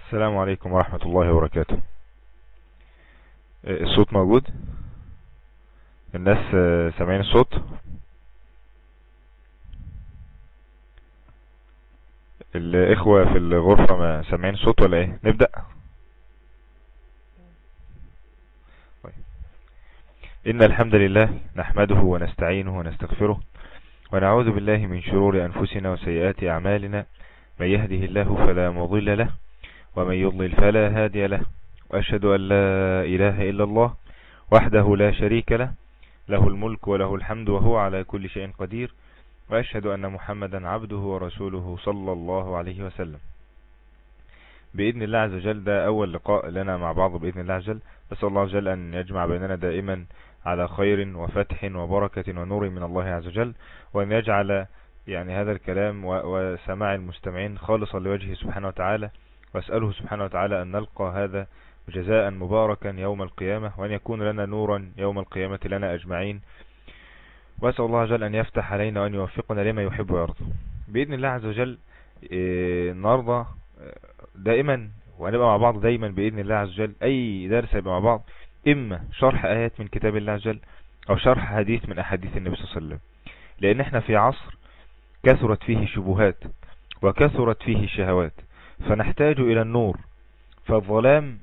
السلام عليكم ورحمة الله وبركاته الصوت موجود الناس سامعين الصوت الإخوة في الغرفة ما سامعين الصوت ولا ايه نبدأ طيب. إن الحمد لله نحمده ونستعينه ونستغفره ونعوذ بالله من شرور أنفسنا وسيئات أعمالنا من يهده الله فلا مضل له ومن يضلل فلا هادي له وأشهد أن لا إله إلا الله وحده لا شريك له له الملك وله الحمد وهو على كل شيء قدير وأشهد أن محمدا عبده ورسوله صلى الله عليه وسلم بإذن الله عز وجل ده أول لقاء لنا مع بعض بإذن الله عز وجل بس الله عز وجل أن يجمع بيننا دائما على خير وفتح وبركة ونور من الله عز وجل وأن يجعل يعني هذا الكلام وسماع المستمعين خالصا لوجهه سبحانه وتعالى وأسأله سبحانه وتعالى أن نلقى هذا جزاء مباركا يوم القيامة وأن يكون لنا نورا يوم القيامة لنا أجمعين وأسأل الله عز وجل أن يفتح علينا وأن يوفقنا لما يحب ويرضى بإذن الله عز وجل النهاردة دائما وهنبقى مع بعض دايما بإذن الله عز وجل أي درس يبقى مع بعض إما شرح آيات من كتاب الله عز وجل أو شرح حديث من أحاديث النبي صلى الله عليه وسلم لأن احنا في عصر كثرت فيه شبهات وكثرت فيه شهوات فنحتاج إلى النور فالظلام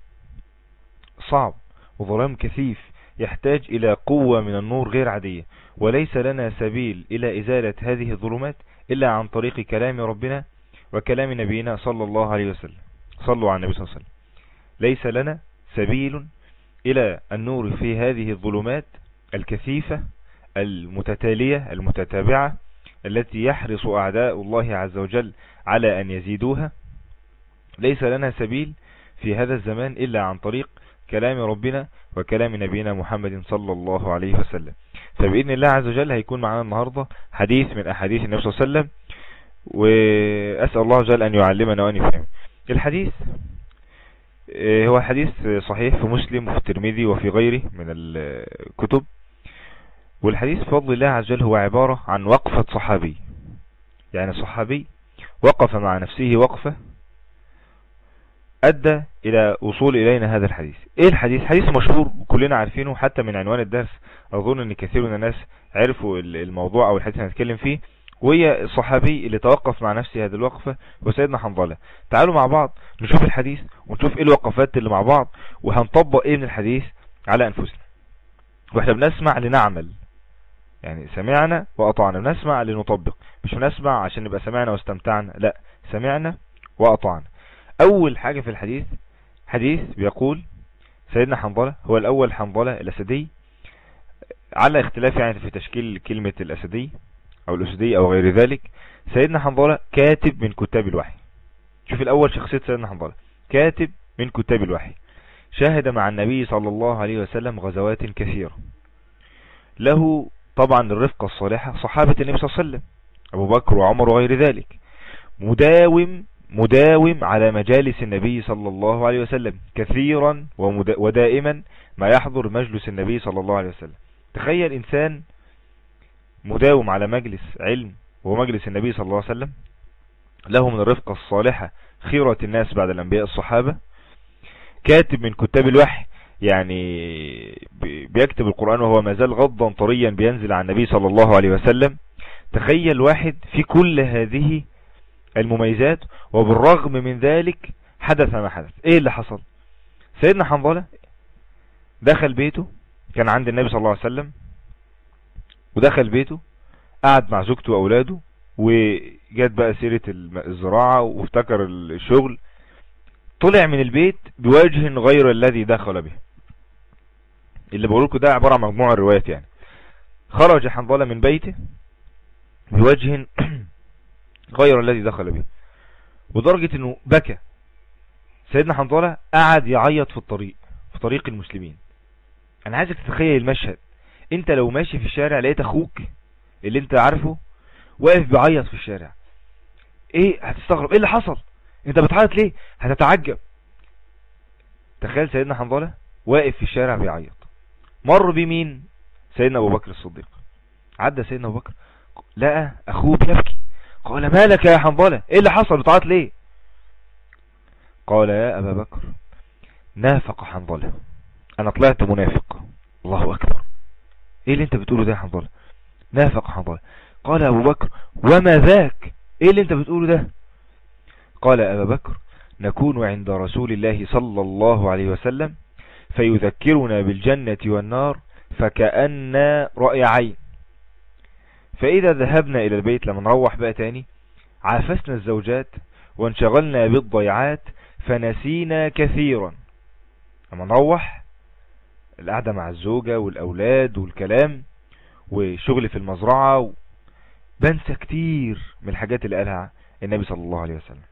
صعب وظلام كثيف يحتاج إلى قوة من النور غير عادية وليس لنا سبيل إلى إزالة هذه الظلمات إلا عن طريق كلام ربنا وكلام نبينا صلى الله عليه وسلم صلوا على النبي صلى الله عليه وسلم ليس لنا سبيل إلى النور في هذه الظلمات الكثيفة المتتالية المتتابعة التي يحرص أعداء الله عز وجل على أن يزيدوها ليس لنا سبيل في هذا الزمان إلا عن طريق كلام ربنا وكلام نبينا محمد صلى الله عليه وسلم فبإذن الله عز وجل هيكون معنا النهاردة حديث من أحاديث النبي صلى الله عليه وسلم وأسأل الله عز وجل أن يعلمنا وأن يفهم الحديث هو حديث صحيح في مسلم وفي الترمذي وفي غيره من الكتب والحديث بفضل الله عز وجل هو عبارة عن وقفة صحابي يعني صحابي وقف مع نفسه وقفة أدى إلى وصول إلينا هذا الحديث إيه الحديث حديث مشهور وكلنا عارفينه حتى من عنوان الدرس أظن أن كثير من الناس عرفوا الموضوع أو الحديث اللي هنتكلم فيه وهي الصحابي اللي توقف مع نفسه هذه الوقفة وسيدنا حنظلة تعالوا مع بعض نشوف الحديث ونشوف ايه الوقفات اللي مع بعض وهنطبق ايه من الحديث على انفسنا واحنا بنسمع لنعمل يعني سمعنا وأطعنا بنسمع لنطبق مش بنسمع عشان نبقى سمعنا واستمتعنا لا سمعنا وأطعنا أول حاجة في الحديث حديث بيقول سيدنا حنظلة هو الأول حنظلة الأسدي على اختلاف يعني في تشكيل كلمة الأسدي أو الأسدي أو غير ذلك سيدنا حنظلة كاتب من كتاب الوحي شوف الأول شخصية سيدنا حنظلة كاتب من كتاب الوحي شاهد مع النبي صلى الله عليه وسلم غزوات كثيرة له طبعا الرفقة الصالحة صحابة النبي صلى الله عليه وسلم أبو بكر وعمر وغير ذلك مداوم مداوم على مجالس النبي صلى الله عليه وسلم كثيرا ودائما ما يحضر مجلس النبي صلى الله عليه وسلم تخيل إنسان مداوم على مجلس علم وهو مجلس النبي صلى الله عليه وسلم له من الرفقة الصالحة خيرة الناس بعد الأنبياء الصحابة كاتب من كتاب الوحي يعني بيكتب القرآن وهو ما زال غضا طريا بينزل عن النبي صلى الله عليه وسلم تخيل واحد في كل هذه المميزات وبالرغم من ذلك حدث ما حدث ايه اللي حصل سيدنا حنظلة دخل بيته كان عند النبي صلى الله عليه وسلم ودخل بيته قعد مع زوجته واولاده وجات بقى سيرة الزراعة وافتكر الشغل طلع من البيت بوجه غير الذي دخل به اللي بقول لكم ده عبارة عن مجموعة الروايات يعني خرج حنظلة من بيته بوجه غير الذي دخل به ودرجة انه بكى سيدنا حنظلة قعد يعيط في الطريق في طريق المسلمين انا عايزك تتخيل المشهد انت لو ماشي في الشارع لقيت اخوك اللي انت عارفه واقف بيعيط في الشارع ايه هتستغرب ايه اللي حصل انت بتعيط ليه هتتعجب تخيل سيدنا حنظلة واقف في الشارع بيعيط مر بمين سيدنا ابو بكر الصديق عدى سيدنا ابو بكر لقى اخوه بيبكي قال مالك يا حنظلة ايه اللي حصل بتعيط ليه قال يا أبا بكر نافق حنظلة أنا طلعت منافق الله أكبر إيه اللي أنت بتقوله ده يا حنظلة نافق حنظلة قال أبو بكر وما ذاك إيه اللي أنت بتقوله ده قال أبا بكر نكون عند رسول الله صلى الله عليه وسلم فيذكرنا بالجنة والنار فكأن رأي عين فإذا ذهبنا إلى البيت لما نروح بقى تاني عافسنا الزوجات وانشغلنا بالضيعات فنسينا كثيرا لما نروح القعدة مع الزوجة والأولاد والكلام وشغل في المزرعة بنسى كتير من الحاجات اللي قالها النبي صلى الله عليه وسلم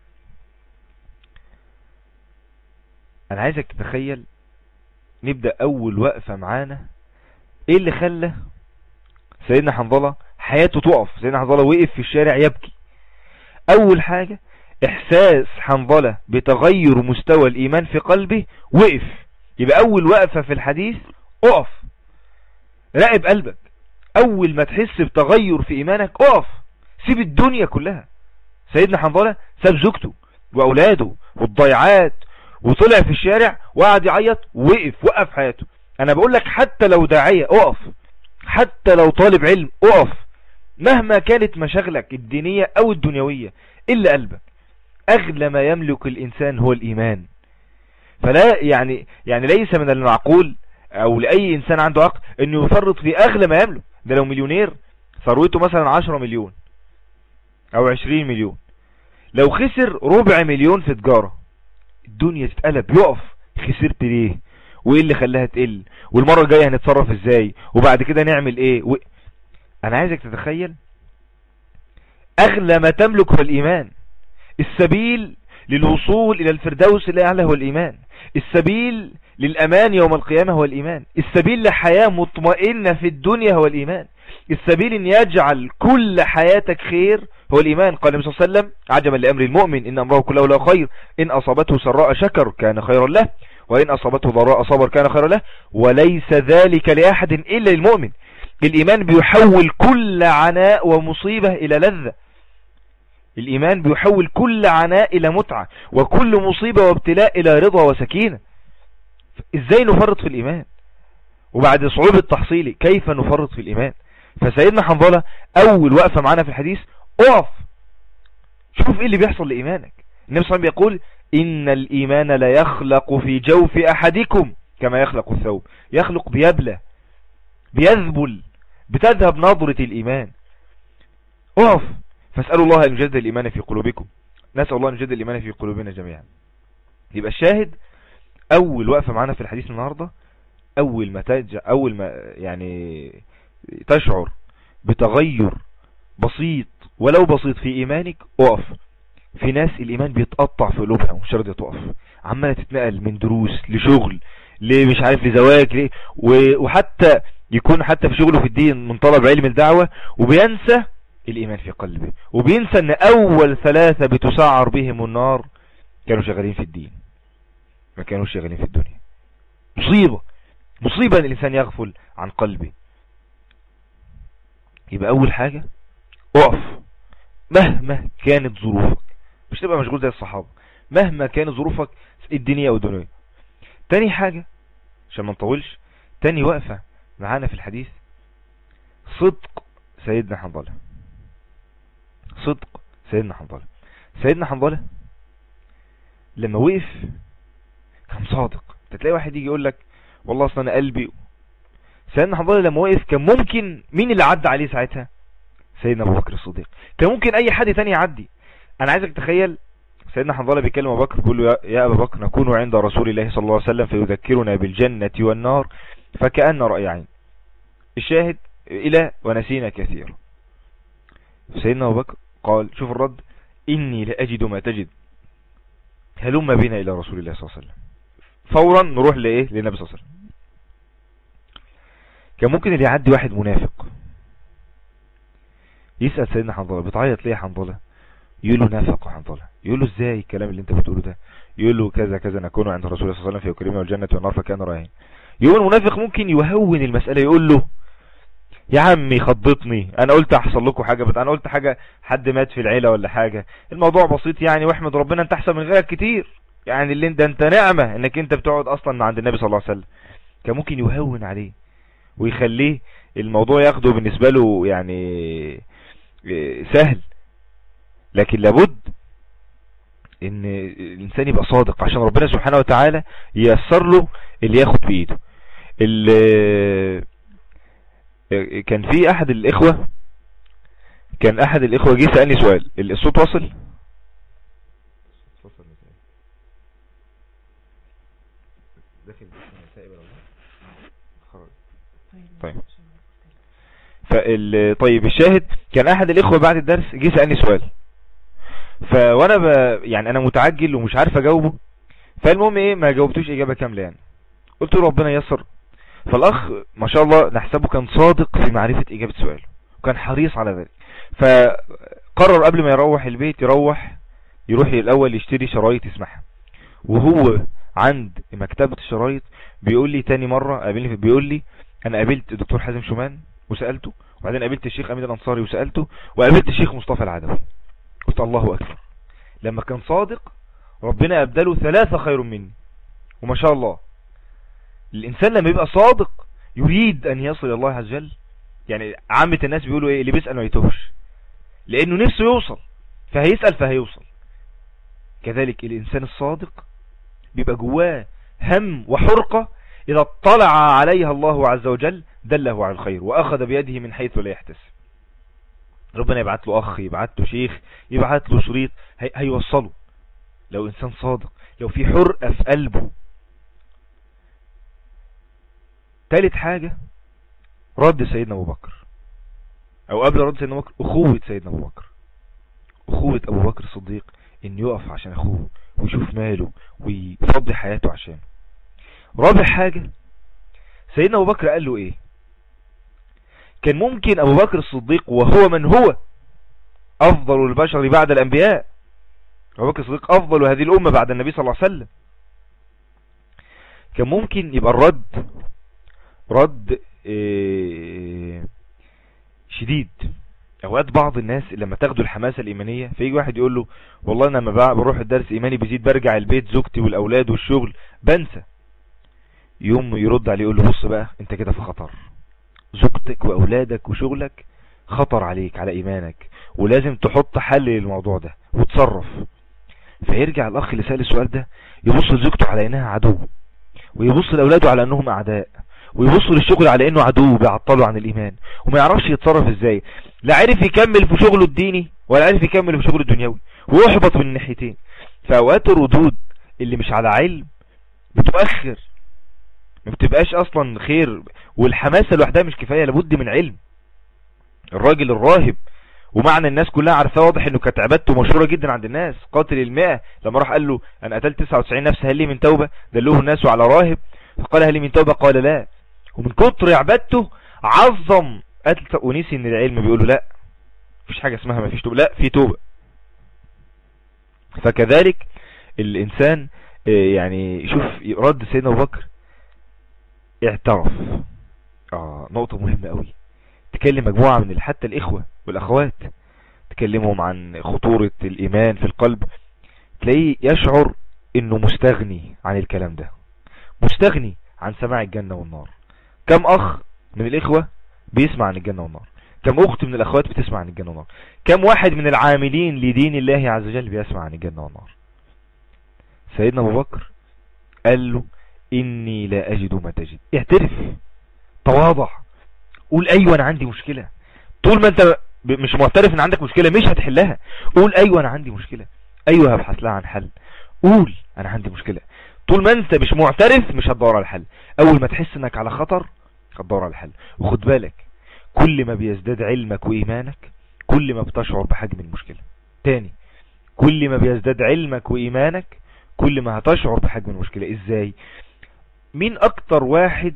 انا عايزك تتخيل نبدأ اول وقفة معانا ايه اللي خلى سيدنا حنظلة حياته تقف سيدنا حنظلة وقف في الشارع يبكي اول حاجة احساس حنظلة بتغير مستوى الايمان في قلبه وقف يبقى اول وقفة في الحديث اقف راقب قلبك اول ما تحس بتغير في ايمانك اقف سيب الدنيا كلها سيدنا حنظلة ساب زوجته واولاده والضيعات وطلع في الشارع وقعد يعيط وقف وقف حياته انا بقول لك حتى لو داعية اقف حتى لو طالب علم اقف مهما كانت مشاغلك الدينية او الدنيوية الا قلبك اغلى ما يملك الانسان هو الايمان فلا يعني يعني ليس من المعقول او لاي انسان عنده عقل انه يفرط في اغلى ما يملك ده لو مليونير ثروته مثلا 10 مليون او 20 مليون لو خسر ربع مليون في تجارة الدنيا تتقلب يقف خسرت ليه وايه اللي خلاها تقل والمرة الجاية هنتصرف ازاي وبعد كده نعمل ايه و... انا عايزك تتخيل اغلى ما تملك هو الايمان السبيل للوصول الى الفردوس الاعلى هو الايمان السبيل للامان يوم القيامة هو الايمان السبيل لحياة مطمئنة في الدنيا هو الايمان السبيل ان يجعل كل حياتك خير هو الإيمان قال النبي صلى الله عليه وسلم عجبا لأمر المؤمن إن أمره كله له خير إن أصابته سراء شكر كان خيرا له وإن أصابته ضراء صبر كان خيرا له وليس ذلك لأحد إلا للمؤمن الإيمان بيحول كل عناء ومصيبة إلى لذة الإيمان بيحول كل عناء إلى متعة وكل مصيبة وابتلاء إلى رضا وسكينة إزاي نفرط في الإيمان وبعد صعوبة تحصيلي كيف نفرط في الإيمان فسيدنا حنظلة أول وقفة معنا في الحديث اقف شوف ايه اللي بيحصل لإيمانك النبي صلى الله عليه وسلم يقول إن الإيمان لا يخلق في جوف أحدكم كما يخلق الثوب يخلق بيبلى بيذبل بتذهب نظرة الإيمان اقف فاسألوا الله أن يجدد الإيمان في قلوبكم نسأل الله أن يجدد الإيمان في قلوبنا جميعا يبقى الشاهد أول وقفة معنا في الحديث النهاردة أول ما تجع أول ما يعني تشعر بتغير بسيط ولو بسيط في ايمانك اقف في ناس الايمان بيتقطع في قلوبها ومش راضيه تقف عماله تتنقل من دروس لشغل لمش عارف لزواج ليه وحتى يكون حتى في شغله في الدين من طلب علم الدعوة وبينسى الايمان في قلبه وبينسى ان اول ثلاثة بتسعر بهم النار كانوا شغالين في الدين ما كانوا شغالين في الدنيا مصيبة مصيبة ان الانسان يغفل عن قلبه يبقى اول حاجة اقف مهما كانت ظروفك مش تبقى مشغول زي الصحابة مهما كانت ظروفك الدينية والدنيا تاني حاجة عشان ما نطولش تاني وقفة معانا في الحديث صدق سيدنا حنظلة صدق سيدنا حنظلة سيدنا حنظلة لما وقف كان صادق تلاقي واحد يجي يقول لك والله اصلا انا قلبي سيدنا حنظلة لما وقف كان ممكن مين اللي عدى عليه ساعتها سيدنا ابو بكر الصديق كان ممكن اي حد تاني يعدي انا عايزك تخيل سيدنا حنظلة بيكلم ابو بكر بيقول له يا ابا بكر نكون عند رسول الله صلى الله عليه وسلم فيذكرنا بالجنة والنار فكأن رأي عين الشاهد الى ونسينا كثير سيدنا ابو بكر قال شوف الرد اني لاجد ما تجد هلم بنا الى رسول الله صلى الله عليه وسلم فورا نروح لايه للنبي صلى الله عليه وسلم كان ممكن اللي يعدي واحد منافق يسأل سيدنا حنظلة بتعيط ليه حنظلة يقول له نافق حنظلة يقول له ازاي الكلام اللي انت بتقوله ده يقول له كذا كذا نكون عند رسول الله صلى الله عليه وسلم في كريمه والجنة والنار فكان رايين يقول المنافق ممكن يهون المسألة يقول له يا عمي خضتني انا قلت احصل لكم حاجة بس انا قلت حاجة حد مات في العيلة ولا حاجة الموضوع بسيط يعني واحمد ربنا انت احسن من غيرك كتير يعني اللي انت انت نعمة انك انت بتقعد اصلا مع عند النبي صلى الله عليه وسلم كان ممكن يهون عليه ويخليه الموضوع ياخده بالنسبة له يعني آه، سهل لكن لابد ان الانسان يبقى صادق عشان ربنا سبحانه وتعالى ييسر له اللي ياخد بايده اللي كان في احد الاخوة كان احد الاخوة جه سألني سؤال الصوت واصل طيب فال طيب الشاهد كان احد الاخوة بعد الدرس جه سألني سؤال فوانا ب... يعني انا متعجل ومش عارف اجاوبه فالمهم ايه ما جاوبتوش اجابة كاملة يعني قلت له ربنا يسر فالاخ ما شاء الله نحسبه كان صادق في معرفة اجابة سؤاله وكان حريص على ذلك فقرر قبل ما يروح البيت يروح يروح الاول يشتري شرايط يسمعها وهو عند مكتبة الشرايط بيقول لي تاني مرة قابلني بيقول لي انا قابلت الدكتور حازم شومان وسألته وبعدين قابلت الشيخ امين الانصاري وسألته وقابلت الشيخ مصطفى العدوي قلت الله اكبر لما كان صادق ربنا ابدله ثلاثة خير مني وما شاء الله الانسان لما يبقى صادق يريد ان يصل الى الله عز وجل يعني عامة الناس بيقولوا ايه اللي بيسأل ما يتوهش لانه نفسه يوصل فهيسأل فهيوصل كذلك الانسان الصادق بيبقى جواه هم وحرقة اذا اطلع عليها الله عز وجل دله على الخير واخذ بيده من حيث لا يحتسب ربنا يبعت له اخ يبعت له شيخ يبعت له شريط هي هيوصله لو انسان صادق لو في حرقة في قلبه ثالث حاجة رد سيدنا ابو بكر او قبل رد سيدنا ابو بكر اخوة سيدنا ابو بكر اخوة ابو بكر الصديق ان يقف عشان اخوه ويشوف ماله ويفضي حياته عشان رابع حاجة سيدنا ابو بكر قال له ايه كان ممكن ابو بكر الصديق وهو من هو افضل البشر بعد الانبياء ابو بكر الصديق افضل هذه الامة بعد النبي صلى الله عليه وسلم كان ممكن يبقى الرد رد إيه شديد اوقات بعض الناس لما تاخدوا الحماسة الايمانية فيجي واحد يقول له والله انا لما بروح الدرس ايماني بيزيد برجع البيت زوجتي والاولاد والشغل بنسى يوم يرد عليه يقول له بص بقى انت كده في خطر زوجتك واولادك وشغلك خطر عليك على ايمانك ولازم تحط حل للموضوع ده وتصرف فيرجع الاخ اللي سأل السؤال ده يبص لزوجته على انها عدو ويبص لاولاده على انهم اعداء ويبص للشغل على انه عدو بيعطله عن الايمان وما يعرفش يتصرف ازاي لا عرف يكمل في شغله الديني ولا عرف يكمل في شغله الدنيوي ويحبط من الناحيتين فاوقات الردود اللي مش على علم بتؤخر ما بتبقاش اصلا خير والحماسة لوحدها مش كفاية لابد من علم الراجل الراهب ومعنى الناس كلها عارفاه واضح انه كانت عبادته مشهورة جدا عند الناس قاتل المئة لما راح قال له انا قتلت 99 نفس هل لي من توبة دلوه الناس على راهب فقال هل لي من توبة قال لا ومن كتر عبادته عظم قتل ونسي ان العلم بيقوله لا مفيش حاجة اسمها ما فيش توبة لا في توبة فكذلك الانسان يعني شوف رد سيدنا ابو بكر اعترف اه نقطة مهمة قوي تكلم مجموعة من حتى الاخوة والاخوات تكلمهم عن خطورة الايمان في القلب تلاقيه يشعر انه مستغني عن الكلام ده مستغني عن سماع الجنة والنار كم اخ من الاخوة بيسمع عن الجنة والنار كم اخت من الاخوات بتسمع عن الجنة والنار كم واحد من العاملين لدين الله عز وجل بيسمع عن الجنة والنار سيدنا ابو بكر قال له اني لا اجد ما تجد اعترف تواضع قول ايوه انا عندي مشكلة طول ما انت مش معترف ان عندك مشكلة مش هتحلها قول ايوه انا عندي مشكلة ايوه هبحث لها عن حل قول انا عندي مشكلة طول ما انت مش معترف مش هتدور على الحل اول ما تحس انك على خطر هتدور على الحل وخد بالك كل ما بيزداد علمك وايمانك كل ما بتشعر بحجم المشكلة تاني كل ما بيزداد علمك وايمانك كل ما هتشعر بحجم المشكلة ازاي مين اكتر واحد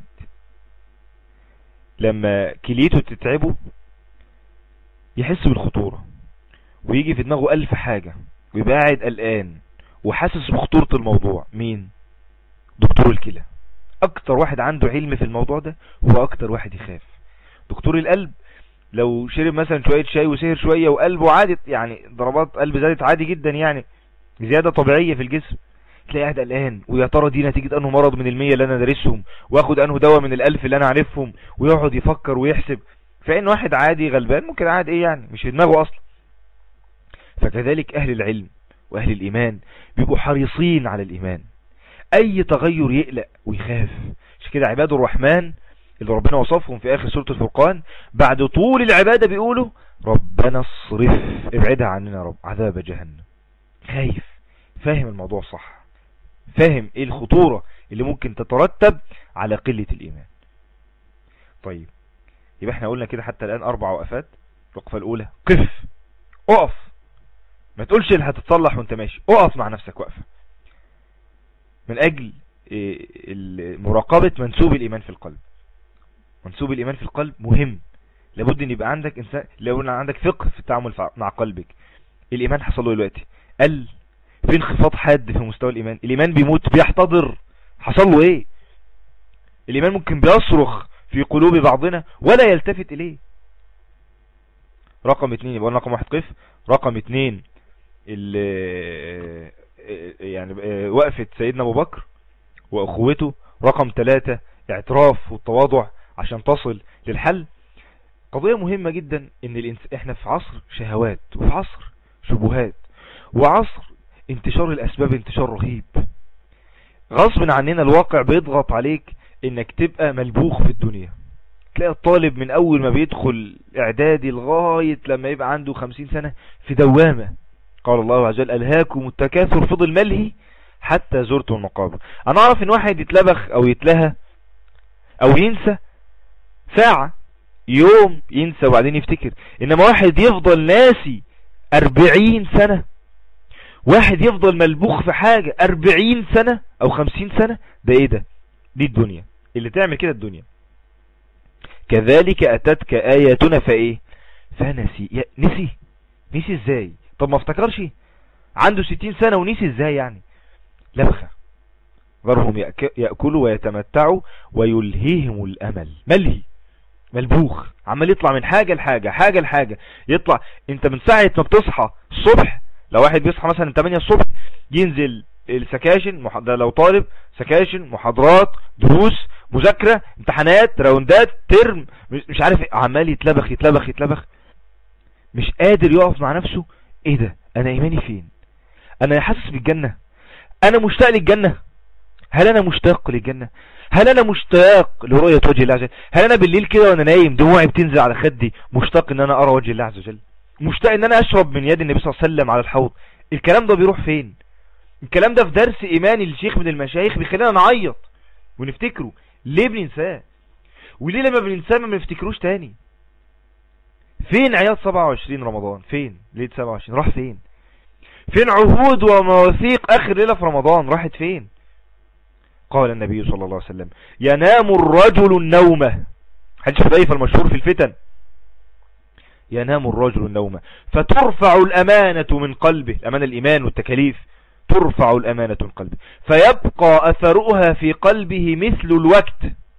لما كليته تتعبه يحس بالخطورة ويجي في دماغه الف حاجة ويبقى قاعد قلقان وحاسس بخطورة الموضوع مين دكتور الكلى اكتر واحد عنده علم في الموضوع ده هو اكتر واحد يخاف دكتور القلب لو شرب مثلا شوية شاي وسهر شوية وقلبه عادت يعني ضربات قلب زادت عادي جدا يعني زيادة طبيعية في الجسم تلاقي قاعد قلقان ويا ترى دي نتيجة انه مرض من المية اللي انا دارسهم واخد انه دواء من الالف اللي انا عارفهم ويقعد يفكر ويحسب فان واحد عادي غلبان ممكن قاعد ايه يعني مش في دماغه اصلا فكذلك اهل العلم واهل الايمان بيبقوا حريصين على الايمان اي تغير يقلق ويخاف مش كده عباد الرحمن اللي ربنا وصفهم في اخر سورة الفرقان بعد طول العبادة بيقولوا ربنا اصرف ابعدها عننا رب عذاب جهنم خايف فاهم الموضوع صح فاهم ايه الخطورة اللي ممكن تترتب على قلة الايمان طيب يبقى احنا قلنا كده حتى الان اربع وقفات الوقفة الاولى قف اقف ما تقولش اللي هتتصلح وانت ماشي اقف مع نفسك وقفة من اجل إيه، مراقبة منسوب الايمان في القلب منسوب الايمان في القلب مهم لابد ان يبقى عندك انسان لو عندك فقه في التعامل مع قلبك الايمان حصل له دلوقتي قل في انخفاض حاد في مستوى الايمان الايمان بيموت بيحتضر حصل له ايه الايمان ممكن بيصرخ في قلوب بعضنا ولا يلتفت اليه رقم اتنين يبقى رقم واحد قف رقم اتنين يعني وقفة سيدنا ابو بكر واخوته رقم ثلاثة اعتراف والتواضع عشان تصل للحل قضية مهمة جدا ان الانس... احنا في عصر شهوات وفي عصر شبهات وعصر انتشار الاسباب انتشار رهيب غصب عننا الواقع بيضغط عليك انك تبقى ملبوخ في الدنيا تلاقي الطالب من اول ما بيدخل اعدادي لغاية لما يبقى عنده خمسين سنة في دوامة قال الله عز وجل الهاكم التكاثر فضل ملهي حتى زرتوا المقابر انا اعرف ان واحد يتلبخ او يتلهى او ينسى ساعة يوم ينسى وبعدين يفتكر انما واحد يفضل ناسي اربعين سنة واحد يفضل ملبوخ في حاجة اربعين سنة او خمسين سنة ده ايه ده دي الدنيا اللي تعمل كده الدنيا كذلك اتتك اياتنا فايه فنسي نسي نسي ازاي طب ما افتكرش عنده ستين سنة ونسي ازاي يعني لبخة ذرهم يأكلوا ويتمتعوا ويلهيهم الأمل ملهي ملبوخ عمال يطلع من حاجة لحاجة حاجة لحاجة يطلع انت من ساعة ما بتصحى الصبح لو واحد بيصحى مثلا 8 الصبح ينزل السكاشن ده لو طالب سكاشن محاضرات دروس مذاكرة امتحانات راوندات ترم مش عارف إيه. عمال يتلبخ يتلبخ يتلبخ مش قادر يقف مع نفسه ايه ده انا ايماني فين انا حاسس بالجنة انا مشتاق للجنة هل انا مشتاق للجنة هل انا مشتاق لرؤية وجه الله عز وجل هل انا بالليل كده وانا نايم دموعي بتنزل على خدي مشتاق ان انا ارى وجه الله عز وجل مشتاق ان انا اشرب من يد النبي صلى الله عليه وسلم على الحوض الكلام ده بيروح فين الكلام ده في درس ايماني للشيخ من المشايخ بيخلينا نعيط ونفتكره ليه بننساه وليه لما بننساه ما بنفتكروش تاني فين عياط 27 رمضان فين ليله 27 راح فين فين عهود ومواثيق اخر ليله في رمضان راحت فين قال النبي صلى الله عليه وسلم ينام الرجل النوم حديث حذيفة المشهور في الفتن ينام الرجل النوم فترفع الأمانة من قلبه الأمانة الإيمان والتكاليف ترفع الأمانة من قلبه فيبقى أثرها في قلبه مثل الوقت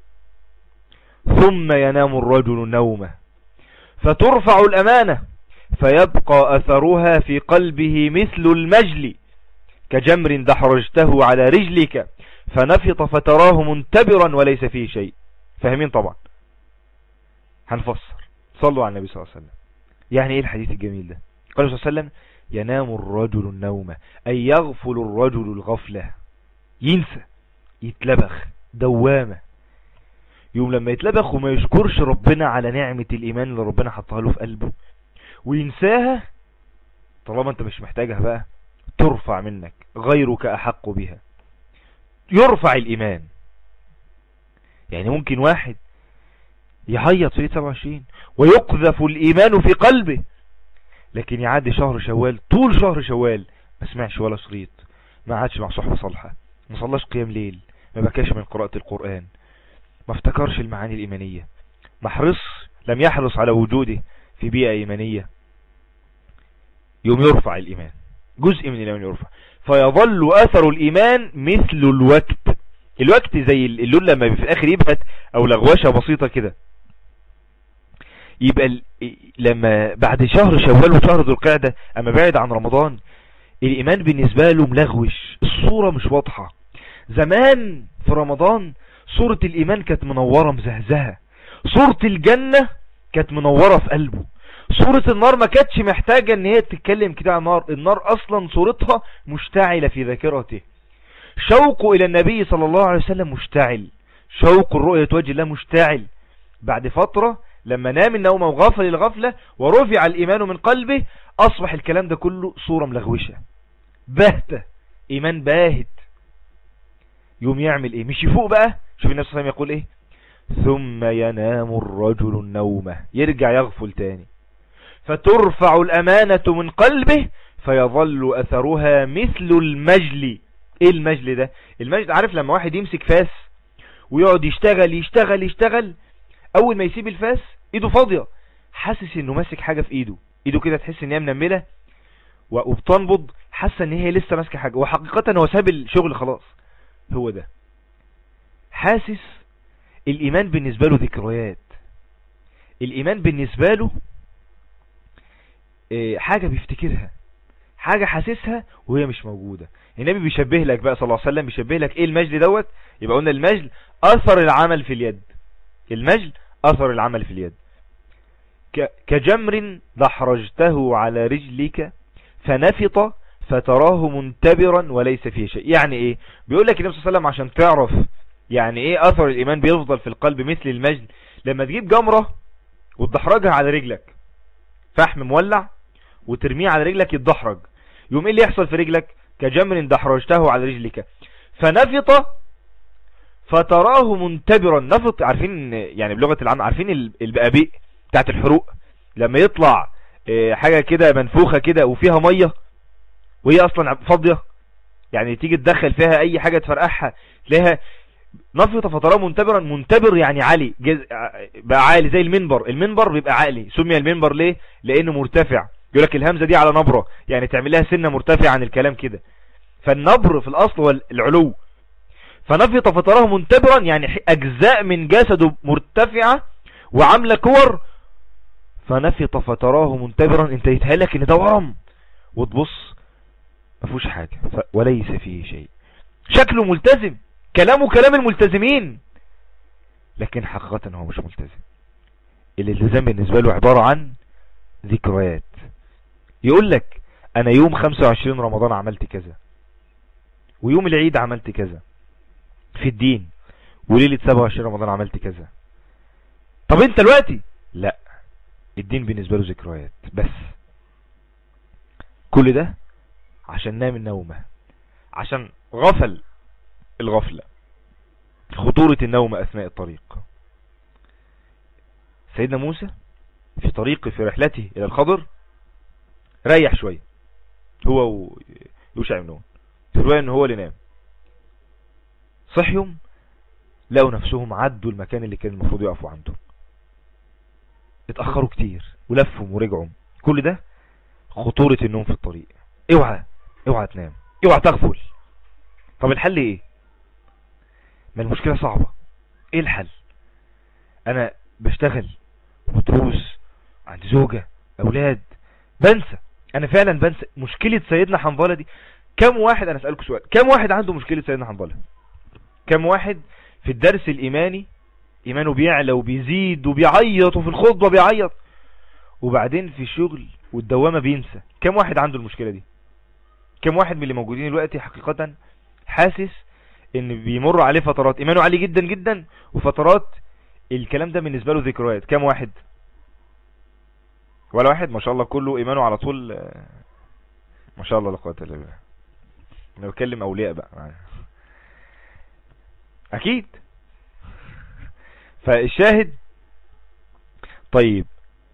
ثم ينام الرجل النوم فترفع الأمانة فيبقى أثرها في قلبه مثل المجل كجمر دحرجته على رجلك فنفط فتراه منتبرا وليس فيه شيء فاهمين طبعا هنفسر صلوا على النبي صلى الله عليه وسلم يعني ايه الحديث الجميل ده قال صلى الله عليه وسلم ينام الرجل النوم أي يغفل الرجل الغفلة ينسى يتلبخ دوامة يوم لما يتلبخ وما يشكرش ربنا على نعمة الإيمان اللي ربنا حطها له في قلبه وينساها طالما انت مش محتاجها بقى ترفع منك غيرك أحق بها يرفع الإيمان يعني ممكن واحد يعيط في 27 ويقذف الإيمان في قلبه لكن يعدي شهر شوال طول شهر شوال ما سمعش ولا شريط ما عادش مع صحبة صالحة ما صلاش قيام ليل ما بكاش من قراءة القرآن ما افتكرش المعاني الإيمانية ما حرص لم يحرص على وجوده في بيئة إيمانية يوم يرفع الإيمان جزء من الإيمان يرفع فيظل أثر الإيمان مثل الوقت الوقت زي اللون لما في الآخر يبهت أو لغوشة بسيطة كده يبقى لما بعد شهر شوال وشهر ذو القعدة أما بعد عن رمضان الايمان بالنسبة له ملغوش الصورة مش واضحة زمان في رمضان صورة الايمان كانت منورة مزهزهة صورة الجنة كانت منورة في قلبه صورة النار ما كانتش محتاجة ان هي تتكلم كده عن النار النار اصلا صورتها مشتعلة في ذاكرته شوقه الى النبي صلى الله عليه وسلم مشتعل شوق الرؤية وجه الله مشتعل بعد فترة لما نام النوم وغفل الغفلة ورفع الإيمان من قلبه أصبح الكلام ده كله صورة ملغوشة باهتة إيمان باهت يوم يعمل إيه مش يفوق بقى شوف النبي صلى الله عليه وسلم يقول إيه ثم ينام الرجل النومة يرجع يغفل تاني فترفع الأمانة من قلبه فيظل أثرها مثل المجل ايه المجل ده المجل عارف لما واحد يمسك فاس ويقعد يشتغل يشتغل يشتغل اول ما يسيب الفاس ايده فاضية حاسس انه ماسك حاجة في ايده ايده كده تحس ان هي منملة وبتنبض حاسة ان هي لسه ماسكة حاجة وحقيقة هو ساب الشغل خلاص هو ده حاسس الايمان بالنسبة له ذكريات الايمان بالنسبة له آه، حاجة بيفتكرها حاجة حاسسها وهي مش موجودة النبي بيشبه لك بقى صلى الله عليه وسلم بيشبه لك ايه المجل دوت يبقى قلنا المجل اثر العمل في اليد المجل اثر العمل في اليد كجمر دحرجته على رجلك فنفط فتراه منتبرا وليس فيه شيء يعني ايه بيقول لك النبي صلى الله عليه وسلم عشان تعرف يعني ايه اثر الايمان بيفضل في القلب مثل المجل لما تجيب جمرة وتدحرجها على رجلك فحم مولع وترميه على رجلك يتدحرج يوم ايه اللي يحصل في رجلك كجمر دحرجته على رجلك فنفط فتراه منتبرا نفط عارفين يعني بلغة العام عارفين البقابيق بتاعت الحروق لما يطلع آه، حاجة كده منفوخة كده وفيها مية وهي اصلا فاضية يعني تيجي تدخل فيها اي حاجة تفرقعها تلاقيها نفط فتراه منتبرا منتبر يعني عالي بقى عالي زي المنبر المنبر بيبقى عالي سمي المنبر ليه لانه مرتفع يقول لك الهمزة دي على نبرة يعني تعمل لها سنة مرتفعة عن الكلام كده فالنبر في الأصل هو العلو فنفط فتراه منتبرا يعني أجزاء من جسده مرتفعة وعاملة كور فنفط فتراه منتبرا انت يتهالك ان ده ورم وتبص ما فيهوش حاجة وليس فيه شيء شكله ملتزم كلامه كلام الملتزمين لكن حقيقة هو مش ملتزم الالتزام بالنسبة له عبارة عن ذكريات يقول لك انا يوم 25 رمضان عملت كذا ويوم العيد عملت كذا في الدين وليلة 27 رمضان عملت كذا طب انت دلوقتي لا الدين بالنسبة له ذكريات بس كل ده عشان نام النومة عشان غفل الغفلة خطورة النوم أثناء الطريق سيدنا موسى في طريقه في رحلته إلى الخضر ريح شوية هو ويوشع بن نون في الرواية ان هو اللي نام صحيهم لقوا نفسهم عدوا المكان اللي كان المفروض يقفوا عنده اتأخروا كتير ولفوا ورجعوا كل ده خطورة النوم في الطريق اوعى اوعى تنام اوعى تغفل طب الحل ايه ما المشكلة صعبة ايه الحل انا بشتغل ودروس عندي زوجة اولاد بنسى انا فعلا بنسى مشكلة سيدنا حنظلة دي كم واحد انا اسألكم سؤال كم واحد عنده مشكلة سيدنا حنظلة كم واحد في الدرس الايماني ايمانه بيعلى وبيزيد وبيعيط وفي الخطبة بيعيط وبعدين في الشغل والدوامة بينسى كم واحد عنده المشكلة دي كم واحد من اللي موجودين دلوقتي حقيقة حاسس ان بيمر عليه فترات ايمانه عالي جدا جدا وفترات الكلام ده بالنسبة له ذكريات كم واحد ولا واحد ما شاء الله كله ايمانه على طول ما شاء الله لا قوه الا بالله انا بكلم اولياء بقى اكيد فالشاهد طيب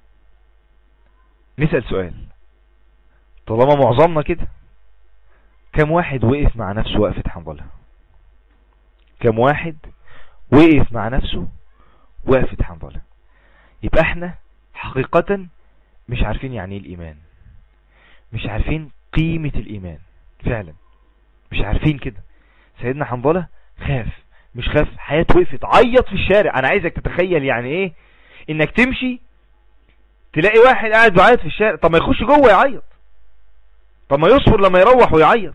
نسأل سؤال طالما معظمنا كده كم واحد وقف مع نفسه وقفة حنظلة كم واحد وقف مع نفسه وقفة حنظلة يبقى احنا حقيقة مش عارفين يعني ايه الايمان مش عارفين قيمة الايمان فعلا مش عارفين كده سيدنا حنظلة خاف مش خاف حياته وقفت عيط في الشارع انا عايزك تتخيل يعني ايه انك تمشي تلاقي واحد قاعد بعيط في الشارع طب ما يخش جوه يعيط طب ما يصبر لما يروح ويعيط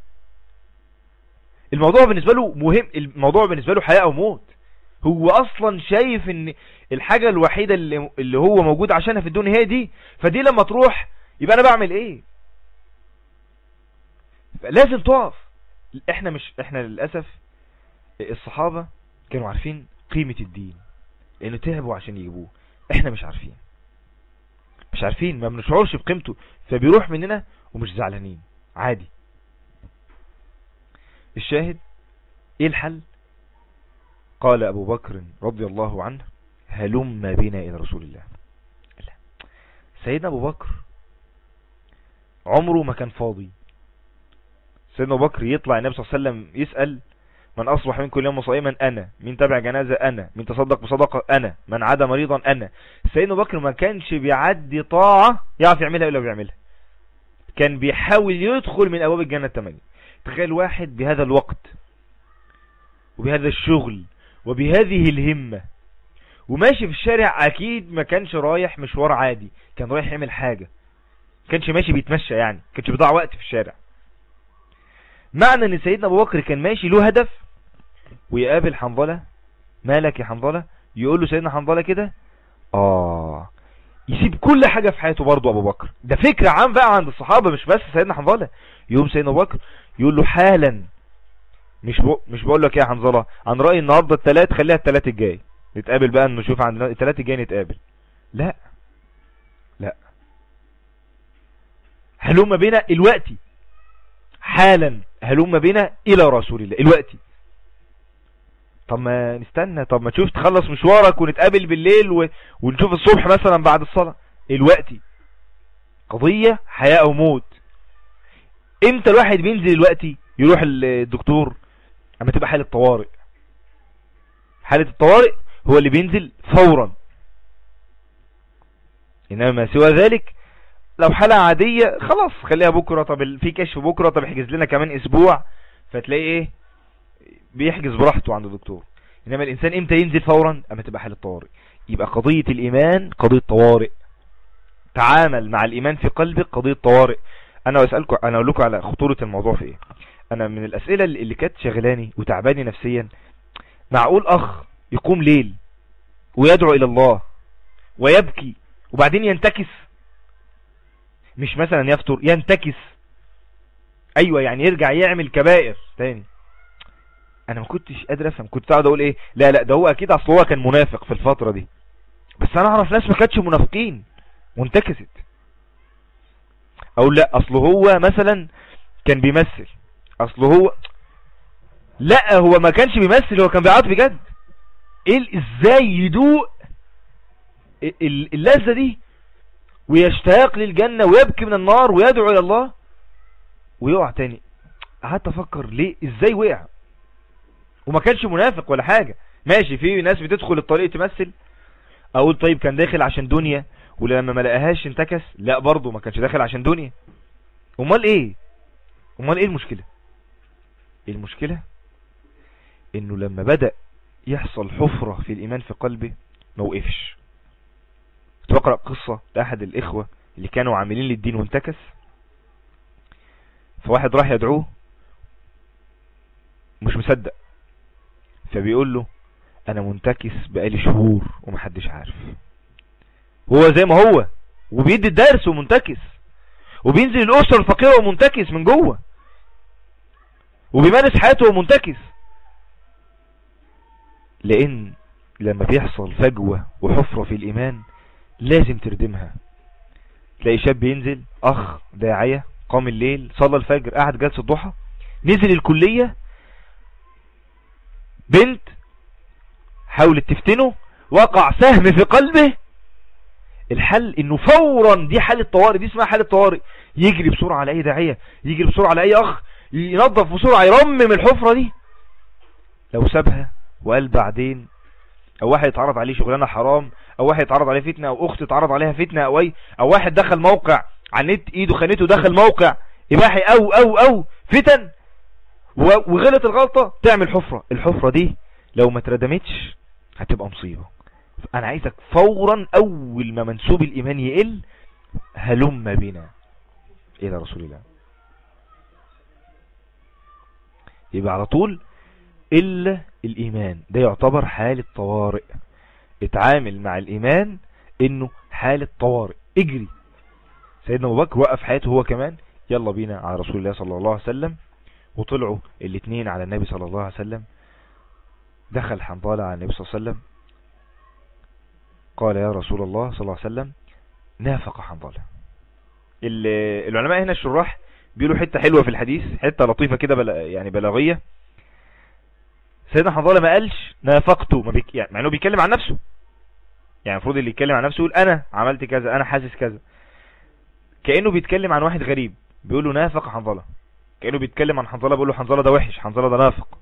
الموضوع بالنسبة له مهم الموضوع بالنسبة له حياة او موت هو اصلا شايف ان الحاجة الوحيدة اللي, اللي هو موجود عشانها في الدنيا هي دي فدي لما تروح يبقى انا بعمل ايه لازم تقف احنا مش احنا للأسف الصحابة كانوا عارفين قيمة الدين لانه تعبوا عشان يجيبوه احنا مش عارفين مش عارفين ما بنشعرش بقيمته فبيروح مننا ومش زعلانين عادي الشاهد ايه الحل قال ابو بكر رضي الله عنه هلم بنا الى رسول الله سيدنا ابو بكر عمره ما كان فاضي سيدنا ابو بكر يطلع النبي صلى الله عليه وسلم يسأل من أصبح منكم اليوم صائما أنا من تبع جنازة أنا من تصدق بصدقة أنا من عاد مريضا أنا سيدنا بكر ما كانش بيعدي طاعة يعرف يعملها إلا بيعملها كان بيحاول يدخل من أبواب الجنة التمانية تخيل واحد بهذا الوقت وبهذا الشغل وبهذه الهمة وماشي في الشارع أكيد ما كانش رايح مشوار عادي كان رايح يعمل حاجة كانش ماشي بيتمشى يعني كانش بيضيع وقت في الشارع معنى ان سيدنا ابو بكر كان ماشي له هدف ويقابل حنظلة مالك يا حنظلة يقول له سيدنا حنظلة كده اه يسيب كل حاجة في حياته برضو ابو بكر ده فكرة عام بقى عند الصحابة مش بس سيدنا حنظلة يوم سيدنا ابو بكر يقول له حالا مش بو مش بقول لك يا حنظلة عن رأي النهاردة التلات خليها التلات الجاي نتقابل بقى نشوف عند التلات الجاي نتقابل لا لا هلوم بينا الوقتي حالا هلوم بنا الى رسول الله الوقتي طب ما نستنى طب ما تشوف تخلص مشوارك ونتقابل بالليل و... ونشوف الصبح مثلا بعد الصلاة الوقتي قضية حياة او موت امتى الواحد بينزل الوقتي يروح الدكتور اما تبقى حالة طوارئ حالة الطوارئ هو اللي بينزل فورا انما ما سوى ذلك لو حالة عادية خلاص خليها بكرة طب في كشف بكرة طب احجز لنا كمان اسبوع فتلاقي ايه بيحجز براحته عند الدكتور انما الانسان امتى ينزل فورا اما تبقى حالة طوارئ يبقى قضية الايمان قضية طوارئ تعامل مع الايمان في قلبك قضية طوارئ انا اسألكم انا اقول لكم على خطورة الموضوع في ايه انا من الاسئلة اللي كانت شغلاني وتعباني نفسيا معقول اخ يقوم ليل ويدعو الى الله ويبكي وبعدين ينتكس مش مثلا يفتر ينتكس ايوه يعني يرجع يعمل كبائر تاني انا ما كنتش قادر افهم كنت قاعد اقول ايه لا لا ده هو اكيد اصل هو كان منافق في الفترة دي بس انا اعرف ناس ما كانتش منافقين وانتكست اقول لا اصل هو مثلا كان بيمثل اصل هو لا هو ما كانش بيمثل هو كان بيعيط بجد ايه ازاي يدوق اللذة دي ويشتاق للجنة ويبكي من النار ويدعو إلى الله ويقع تاني قعدت أفكر ليه إزاي وقع وما كانش منافق ولا حاجة ماشي في ناس بتدخل الطريق تمثل أقول طيب كان داخل عشان دنيا ولما ما لقاهاش انتكس لا برضه ما كانش داخل عشان دنيا امال ايه امال ايه المشكلة المشكلة انه لما بدأ يحصل حفرة في الايمان في قلبه ما وقفش كنت بقرأ قصة لأحد الإخوة اللي كانوا عاملين للدين وانتكس فواحد راح يدعوه مش مصدق فبيقول له أنا منتكس بقالي شهور ومحدش عارف هو زي ما هو وبيدي الدرس ومنتكس وبينزل الأسرة الفقيرة ومنتكس من جوه وبيمارس حياته ومنتكس لأن لما بيحصل فجوة وحفرة في الإيمان لازم تردمها تلاقي شاب ينزل اخ داعية قام الليل صلى الفجر قعد جلسة ضحى نزل الكلية بنت حاولت تفتنه وقع سهم في قلبه الحل انه فورا دي حالة طوارئ دي اسمها حالة طوارئ يجري بسرعة على اي داعية يجري بسرعة على اي اخ ينظف بسرعة يرمم الحفرة دي لو سابها وقال بعدين او واحد يتعرض عليه شغلانة حرام او واحد اتعرض عليه فتنة او اخت اتعرض عليها فتنة او اي او واحد دخل موقع على النت ايده خانته دخل موقع اباحي او او او فتن وغلط الغلطة تعمل حفرة الحفرة دي لو ما تردمتش هتبقى مصيبة انا عايزك فورا اول ما منسوب الايمان يقل هلم بنا الى رسول الله يبقى على طول إلا الإيمان ده يعتبر حالة طوارئ اتعامل مع الإيمان إنه حالة طوارئ اجري سيدنا أبو بكر وقف حياته هو كمان يلا بينا على رسول الله صلى الله عليه وسلم وطلعوا الاثنين على النبي صلى الله عليه وسلم دخل حنظلة على النبي صلى الله عليه وسلم قال يا رسول الله صلى الله عليه وسلم نافق حنظلة العلماء هنا الشراح بيقولوا حتة حلوة في الحديث حتة لطيفة كده بل يعني بلاغية سيدنا حنظلة ما قالش نافقته ما بيك يعني مع انه بيتكلم عن نفسه يعني المفروض اللي يتكلم عن نفسه يقول انا عملت كذا انا حاسس كذا كأنه بيتكلم عن واحد غريب بيقول له نافق حنظلة كأنه بيتكلم عن حنظلة بيقول له حنظلة ده وحش حنظلة ده نافق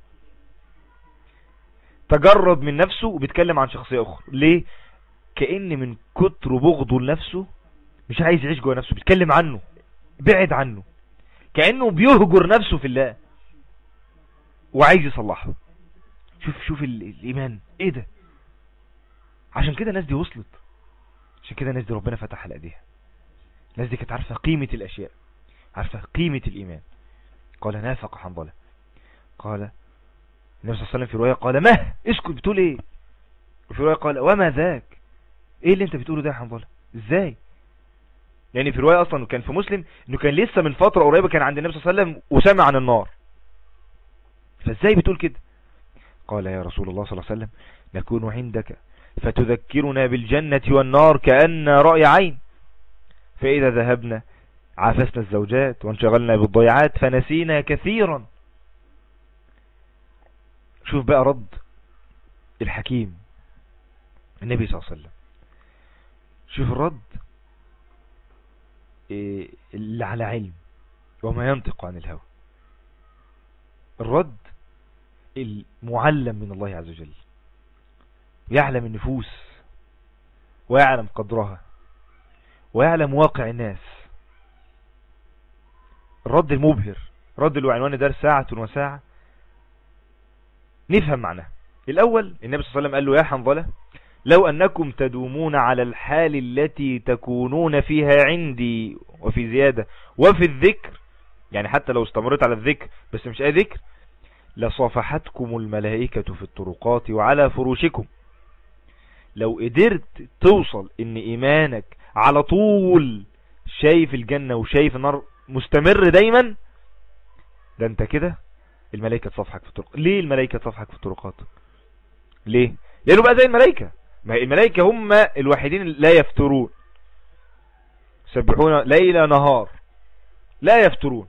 تجرد من نفسه وبيتكلم عن شخصية اخرى ليه كأن من كتر بغضه لنفسه مش عايز يعيش جوه نفسه بيتكلم عنه بعد عنه كأنه بيهجر نفسه في الله وعايز يصلحه شوف شوف الإيمان ايه ده عشان كده الناس دي وصلت عشان كده الناس دي ربنا فتح على ايديها الناس دي كانت عارفة قيمة الأشياء عارفة قيمة الإيمان قال نافق حنظلة قال النبي صلى الله عليه وسلم في رواية قال ما اسكت بتقول ايه وفي رواية قال وما ذاك ايه اللي انت بتقوله ده يا حنظلة ازاي يعني في رواية اصلا كان في مسلم انه كان لسه من فترة قريبة كان عند النبي صلى الله عليه وسلم وسمع عن النار فازاي بتقول كده قال يا رسول الله صلى الله عليه وسلم نكون عندك فتذكرنا بالجنة والنار كأن رأي عين فإذا ذهبنا عافسنا الزوجات وانشغلنا بالضيعات فنسينا كثيرا شوف بقى رد الحكيم النبي صلى الله عليه وسلم شوف الرد إيه، اللي على علم وما ينطق عن الهوى الرد المعلم من الله عز وجل يعلم النفوس ويعلم قدرها ويعلم واقع الناس الرد المبهر رد له عنوان درس ساعة وساعة نفهم معناه الأول النبي صلى الله عليه وسلم قال له يا حنظلة لو أنكم تدومون على الحال التي تكونون فيها عندي وفي زيادة وفي الذكر يعني حتى لو استمرت على الذكر بس مش أي ذكر لصافحتكم الملائكة في الطرقات وعلى فروشكم لو قدرت توصل ان ايمانك على طول شايف الجنة وشايف النار مستمر دايما ده انت كده الملائكة تصفحك في الطرق ليه الملائكة تصفحك في الطرقات ليه لانه بقى زي الملائكة ما هي الملائكة هم الوحيدين لا يفترون سبحون ليل نهار لا يفترون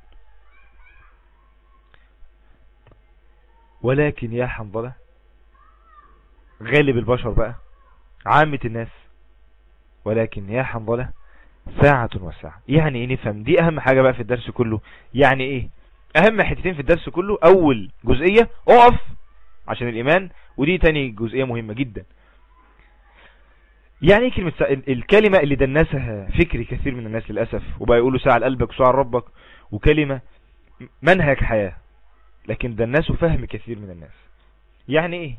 ولكن يا حنظلة غالب البشر بقى عامة الناس ولكن يا حنظلة ساعة وساعة يعني ايه نفهم دي اهم حاجة بقى في الدرس كله يعني ايه اهم حتتين في الدرس كله اول جزئية اقف عشان الايمان ودي تاني جزئية مهمة جدا يعني ايه كلمة سا... الكلمة اللي دنسها فكر كثير من الناس للأسف وبقى يقولوا ساعة لقلبك وساعة لربك وكلمة منهج حياة لكن دنسوا فهم كثير من الناس يعني ايه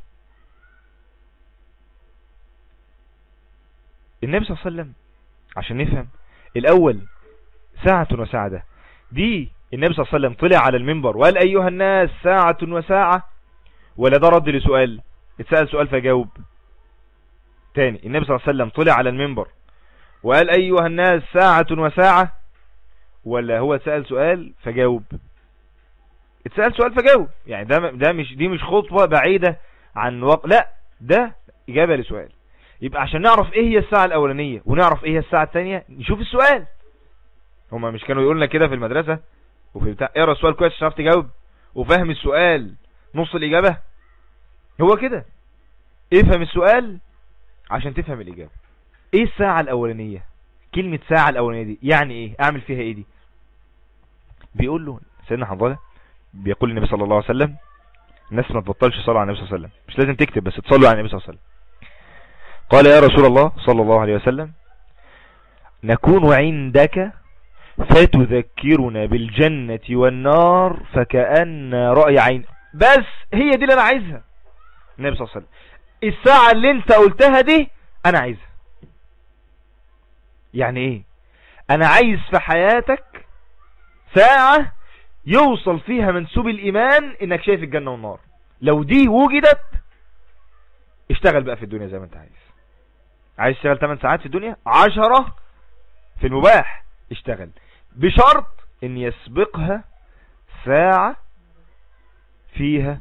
النبي صلى الله عليه وسلم عشان نفهم الاول ساعة وساعة ده دي النبي صلى الله عليه وسلم طلع على المنبر وقال ايها الناس ساعة وساعة ولا ده رد لسؤال اتسأل سؤال فجاوب تاني النبي صلى الله عليه وسلم طلع على المنبر وقال ايها الناس ساعة وساعة ولا هو سأل سؤال فجاوب اتسأل سؤال فجاوب يعني ده ده مش دي مش خطوة بعيدة عن وق... لا ده إجابة لسؤال يبقى عشان نعرف ايه هي الساعة الاولانية ونعرف ايه هي الساعة الثانية نشوف السؤال هما مش كانوا يقولنا كده في المدرسة وفي بتاع اقرا السؤال كويس عشان تعرف تجاوب وفهم السؤال نص الاجابة هو كده افهم السؤال عشان تفهم الاجابة ايه الساعة الاولانية كلمة ساعة الاولانية دي يعني ايه اعمل فيها ايه دي بيقول له سيدنا حنظلة بيقول النبي صلى الله عليه وسلم الناس ما تبطلش صلاة على النبي صلى الله عليه وسلم مش لازم تكتب بس تصلوا على النبي صلى الله عليه وسلم قال يا رسول الله صلى الله عليه وسلم نكون عندك فتذكرنا بالجنة والنار فكأن رأي عين بس هي دي اللي انا عايزها النبي صلى الله عليه وسلم الساعة اللي انت قلتها دي انا عايزها يعني ايه انا عايز في حياتك ساعة يوصل فيها منسوب الإيمان إنك شايف الجنة والنار لو دي وجدت اشتغل بقى في الدنيا زي ما انت عايز عايز تشتغل 8 ساعات في الدنيا 10 في المباح اشتغل بشرط ان يسبقها ساعة فيها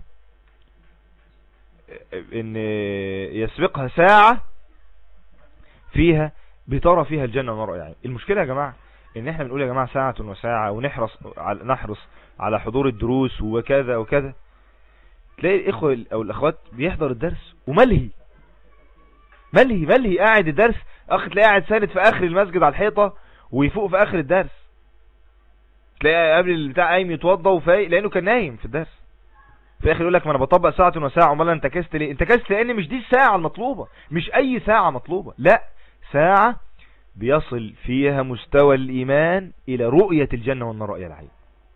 ان يسبقها ساعة فيها بترى فيها الجنة والنار يعني المشكلة يا جماعة ان احنا بنقول يا جماعة ساعة وساعة ونحرص نحرص على حضور الدروس وكذا وكذا تلاقي الاخوة او الاخوات بيحضر الدرس وملهي ملهي ملهي قاعد الدرس اخ تلاقيه قاعد ساند في اخر المسجد على الحيطة ويفوق في اخر الدرس تلاقيه قبل البتاع قايم يتوضى وفايق لانه كان نايم في الدرس في الاخر يقول لك ما انا بطبق ساعة وساعة امال انت كست ليه انت كست لان مش دي الساعة المطلوبة مش اي ساعة مطلوبة لا ساعة بيصل فيها مستوى الايمان الى رؤية الجنة والنار رؤية العين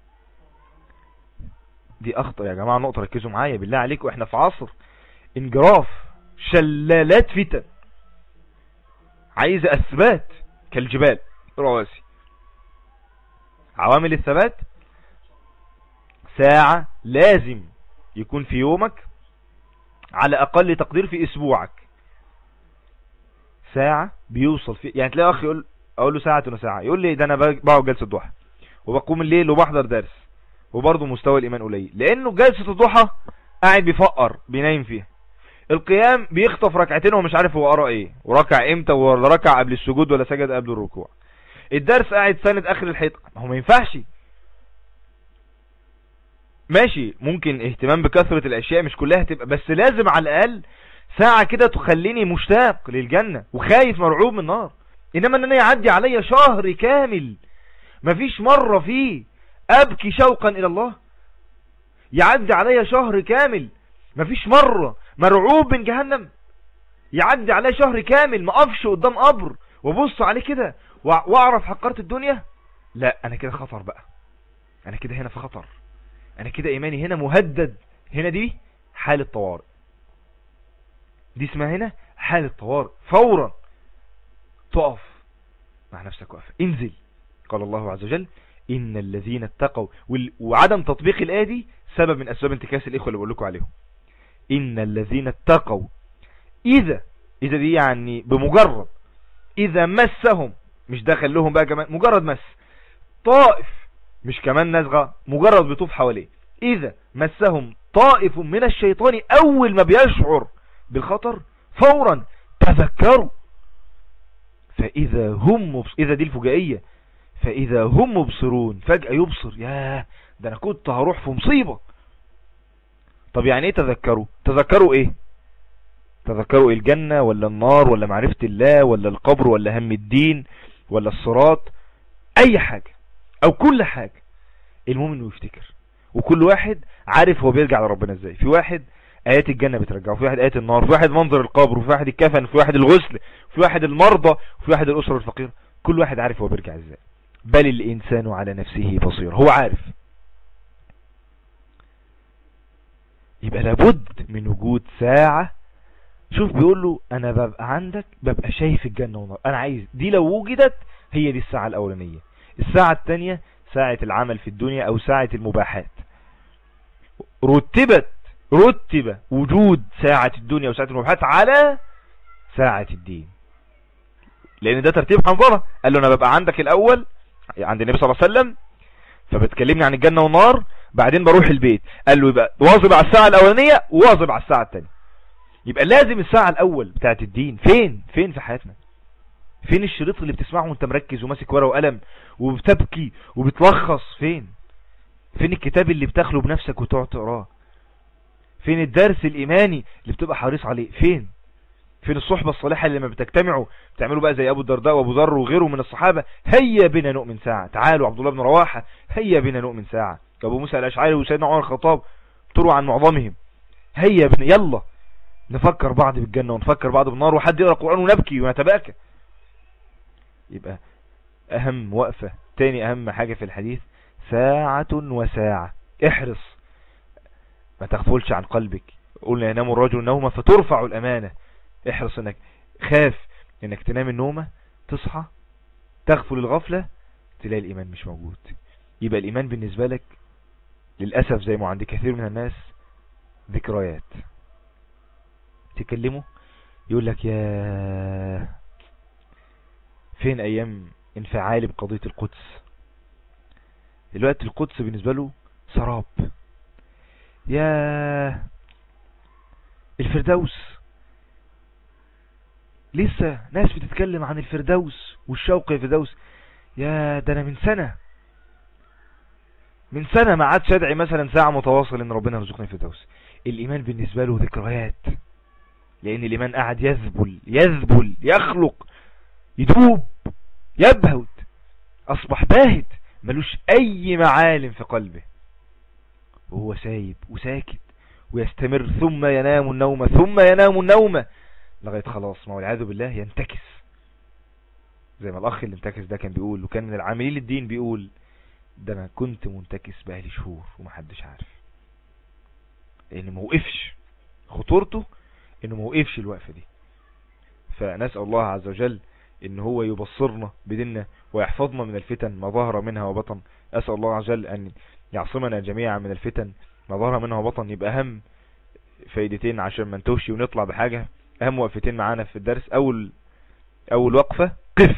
دي اخطر يا جماعة نقطة ركزوا معايا بالله عليكم احنا في عصر انجراف شلالات فتن عايزة اثبات كالجبال رواسي عوامل الثبات ساعة لازم يكون في يومك على اقل تقدير في اسبوعك ساعة بيوصل في يعني تلاقي اخ يقول اقول له ساعة وساعة يقول لي ده انا بقعد جلسة ضحى وبقوم الليل وبحضر درس وبرضه مستوى الايمان قليل لانه جلسة الضحى قاعد بيفقر بينايم فيها القيام بيخطف ركعتين ومش عارف هو قرا ايه وركع امتى ولا ركع قبل السجود ولا سجد قبل الركوع الدرس قاعد ساند اخر الحيط ما هو ما ينفعش ماشي ممكن اهتمام بكثرة الاشياء مش كلها تبقى بس لازم على الاقل ساعة كده تخليني مشتاق للجنة وخايف مرعوب من النار انما ان انا يعدي عليا شهر كامل مفيش مرة فيه ابكي شوقا الى الله يعدي عليا شهر كامل مفيش مرة مرعوب من جهنم يعدي عليا شهر كامل ما اقفش قدام قبر وابص عليه كده واعرف حقرت الدنيا لا انا كده خطر بقى انا كده هنا في خطر انا كده ايماني هنا مهدد هنا دي حالة طوارئ دي اسمها هنا حالة طوارئ فورا تقف مع نفسك وقف انزل قال الله عز وجل إن الذين اتقوا وعدم تطبيق الآية دي سبب من أسباب انتكاس الإخوة اللي بقول لكم عليهم إن الذين اتقوا إذا إذا دي يعني بمجرد إذا مسهم مش داخل لهم بقى كمان مجرد مس طائف مش كمان نزغة مجرد بيطوف حواليه إذا مسهم طائف من الشيطان أول ما بيشعر بالخطر فورا تذكروا فإذا هم مبص... إذا دي الفجائية فإذا هم مبصرون فجأة يبصر ياه ده أنا كنت هروح في مصيبة طب يعني ايه تذكروا تذكروا ايه تذكروا إيه الجنة ولا النار ولا معرفة الله ولا القبر ولا هم الدين ولا الصراط اي حاجة او كل حاجة المهم انه يفتكر وكل واحد عارف هو بيرجع لربنا ازاي في واحد ايات الجنة بترجعه في واحد ايات النار في واحد منظر القبر وفي واحد الكفن في واحد الغسل في واحد المرضى في واحد الاسرة الفقيرة كل واحد عارف هو بيرجع ازاي بل الانسان على نفسه بصير هو عارف يبقى لابد من وجود ساعة شوف بيقول له انا ببقى عندك ببقى شايف الجنة والنار انا عايز دي لو وجدت هي دي الساعة الاولانية الساعة الثانية ساعة العمل في الدنيا او ساعة المباحات رتبت رتب وجود ساعة الدنيا وساعة المباحات على ساعة الدين لان ده ترتيب حنظلة قال له انا ببقى عندك الاول عند النبي صلى الله عليه وسلم فبتكلمني عن الجنة والنار بعدين بروح البيت قال له يبقى واظب على الساعة الاولانية وواظب على الساعة الثانية يبقى لازم الساعة الاول بتاعت الدين فين فين في حياتنا فين الشريط اللي بتسمعه وانت مركز وماسك ورقه وقلم وبتبكي وبتلخص فين فين الكتاب اللي بتخلو بنفسك وتقعد تقراه فين الدرس الايماني اللي بتبقى حريص عليه فين فين الصحبة الصالحة اللي لما بتجتمعوا بتعملوا بقى زي ابو الدرداء وابو ذر وغيره من الصحابة هيا بنا نؤمن ساعة تعالوا عبد الله بن رواحة هيا بنا نؤمن ساعة ابو موسى الاشعري وسيدنا عمر الخطاب تروا عن معظمهم هيا بنا يلا نفكر بعض بالجنة ونفكر بعض بالنار وحد يقرأ القرآن ونبكي ونتباكى يبقى اهم وقفة تاني اهم حاجة في الحديث ساعة وساعة احرص ما تغفلش عن قلبك قلنا ينام الرجل نومة فترفع الامانة احرص انك خاف انك تنام النومة تصحى تغفل الغفلة تلاقي الايمان مش موجود يبقى الايمان بالنسبة لك للأسف زي ما عند كثير من الناس ذكريات تكلمه يقول لك يا فين ايام انفعالي بقضية القدس دلوقتي القدس بالنسبة له سراب يا الفردوس لسه ناس بتتكلم عن الفردوس والشوق الفردوس يا ده انا من سنة من سنة ما عادش ادعي مثلا ساعة متواصل ان ربنا يرزقني الفردوس الايمان بالنسبة له ذكريات لان الايمان قاعد يذبل يذبل يخلق يدوب يبهت اصبح باهت ملوش اي معالم في قلبه وهو سايب وساكت ويستمر ثم ينام النوم ثم ينام النوم لغاية خلاص ما هو العياذ بالله ينتكس زي ما الاخ اللي انتكس ده كان بيقول وكان من العاملين للدين بيقول ده انا كنت منتكس بقالي شهور ومحدش عارف لان ما وقفش خطورته انه ما وقفش الوقفة دي فنسأل الله عز وجل ان هو يبصرنا بديننا ويحفظنا من الفتن ما ظهر منها وبطن اسأل الله عز وجل ان يعصمنا جميعا من الفتن ما ظهر منها وبطن يبقى اهم فايدتين عشان ما نتوشي ونطلع بحاجة اهم وقفتين معانا في الدرس اول اول وقفة قف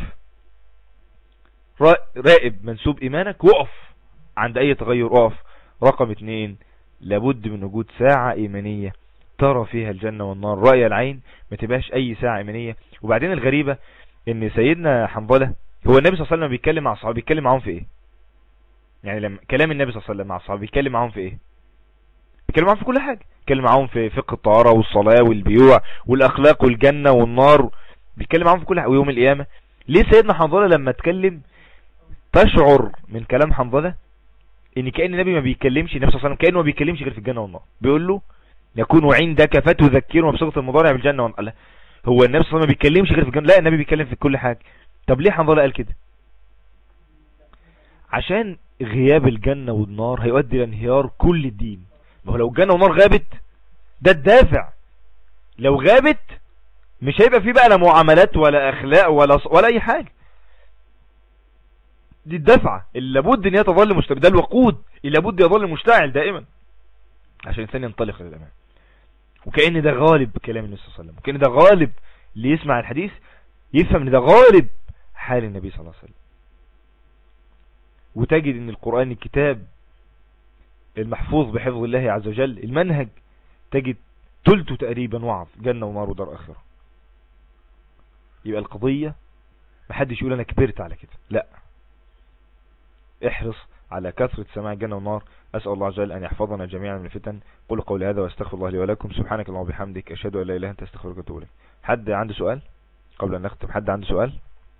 راقب منسوب ايمانك وقف عند اي تغير اقف رقم اتنين لابد من وجود ساعة ايمانية ترى فيها الجنة والنار رأي العين ما تبقاش اي ساعة ايمانية وبعدين الغريبة ان سيدنا حنظلة هو النبي صلى الله عليه وسلم بيتكلم مع الصحابة بيتكلم معاهم في ايه يعني لما كلام النبي صلى الله عليه وسلم مع الصحابة بيتكلم معاهم في ايه بيتكلم معاهم في كل حاجة بيتكلم معاهم في فقه الطهارة والصلاة والبيوع والاخلاق والجنة والنار بيتكلم معاهم في كل حاجة ويوم القيامة ليه سيدنا حنظلة لما اتكلم تشعر من كلام حنظلة ان كأن النبي ما بيتكلمش النبي صلى الله عليه وسلم كأنه ما بيتكلمش غير في الجنة والنار بيقول له يكون عندك فتذكره بصيغه المضارع بالجنة والنار هو النبي صلى الله عليه وسلم ما بيتكلمش غير في الجنة لا النبي بيتكلم في كل حاجة طب ليه حنظلة قال كده عشان غياب الجنة والنار هيؤدي لانهيار كل الدين ما هو لو الجنة والنار غابت ده الدافع لو غابت مش هيبقى فيه بقى لا معاملات ولا اخلاق ولا ولا اي حاجة دي الدفعة اللي لابد ان هي تظل مشتعل ده الوقود اللي لابد يظل مشتعل دائما عشان الانسان ينطلق للامام وكأن ده غالب كلام النبي صلى الله عليه وسلم وكأن ده غالب اللي يسمع الحديث يفهم ان ده غالب حال النبي صلى الله عليه وسلم وتجد ان القرآن الكتاب المحفوظ بحفظ الله عز وجل المنهج تجد تلته تقريبا وعظ جنة ونار ودار اخرة يبقى القضية محدش يقول انا كبرت على كده لا احرص على كثرة سماع الجنة والنار أسأل الله عز وجل أن يحفظنا جميعا من الفتن قل قولي هذا واستغفر الله لي ولكم سبحانك اللهم وبحمدك أشهد أن لا إله إلا أنت أستغفرك وأتوب إليك حد عنده سؤال قبل أن نختم حد عنده سؤال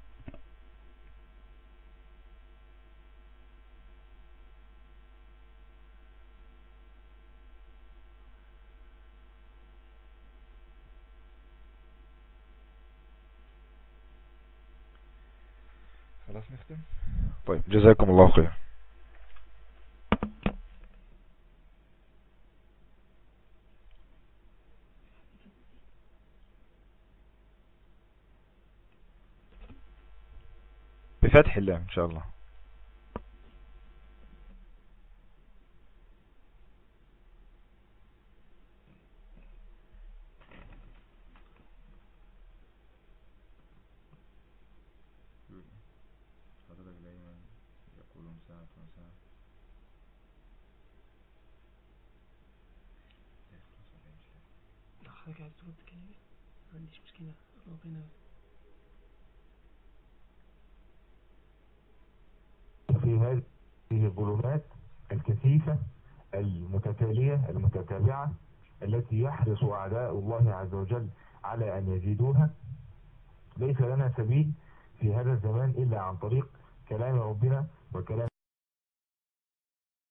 خلاص نختم طيب جزاكم الله خير بفتح الله ان شاء الله حضرتك عايز ترد كلمة ما عنديش مشكلة ربنا في هذه الظلمات الكثيفة المتتالية المتتابعة التي يحرص أعداء الله عز وجل على أن يزيدوها ليس لنا سبيل في هذا الزمان إلا عن طريق كلام ربنا وكلام